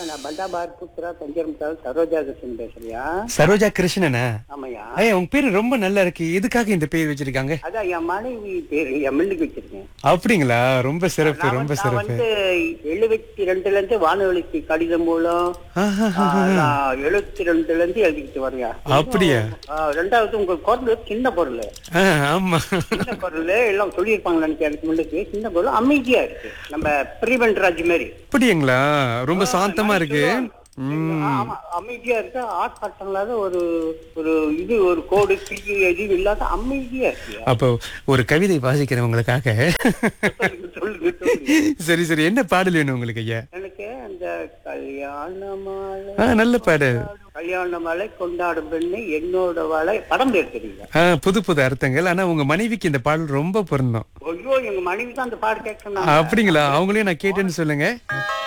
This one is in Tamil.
நான் பண்டாபார் புத்ரா தஞ்சரம் சரோஜா கிருஷ்ணன் பேசுறியா சரோஜா கிருஷ்ணனா ஆமாய்யா ஐயா உங்க பேரு ரொம்ப நல்லா இருக்கு எதுக்காக இந்த பேர் வச்சிருக்காங்க அதான் என் மனைவி பேரு என் மில்லுக்கு வச்சிருக்கேன் அப்படிங்களா ரொம்ப சிறப்பு நான் ரொம்ப வந்து- நான் சிறப்பு வந்து எழுபத்தி ரெண்டுல இருந்து வானொலிக்கு கடிதம் மூலம் ஆஹா, ஆ, நான் எழுபத்தி ரெண்டுல இருந்து எழுதிக்கிட்டு வரேன் அப்படியா ரெண்டாவது உங்க குரல் சின்ன பொருள் ஆ, ஆமா சின்ன பொருள் எல்லாம் சொல்லியிருப்பாங்க நினைக்கிறேன் அதுக்கு முன்னுக்கு சின்ன பொருள் அமைதியா இருக்கு நம்ம பிரிவென்ட் ராஜ் மாதிரி அப்படிங்களா ரொம்ப சாந்தமா இருக்கு ம் ஆமா அமைதியா இருக்கு ஆர்ப்பாட்டங்களாத ஒரு ஒரு இது ஒரு கோடு கிளி எதுவும் இல்லாத அமைதியா இருக்கு அப்போ ஒரு கவிதை வாசிக்கிறவங்களுக்காக சொல்லுங்க, சொல்லுங்க சொல்லுங்க சரி சரி என்ன பாடல் வேணும் உங்களுக்கு ஐயா எனக்கு அந்த கல்யாண மாலை ஆ நல்ல பாடல் கல்யாண மாலை கொண்டாடும் பெண்ணு என்னோட வாழை படம் பேர் தெரியல ஆ புது புது அர்த்தங்கள் ஆனா உங்க மனைவிக்கு இந்த பாடல் ரொம்ப பொருந்தும் ஐயோ எங்க மனைவி தான் அந்த பாடு கேட்கணும் அப்படிங்களா அவங்களையும் நான் கேட்டேன்னு சொல்லுங்க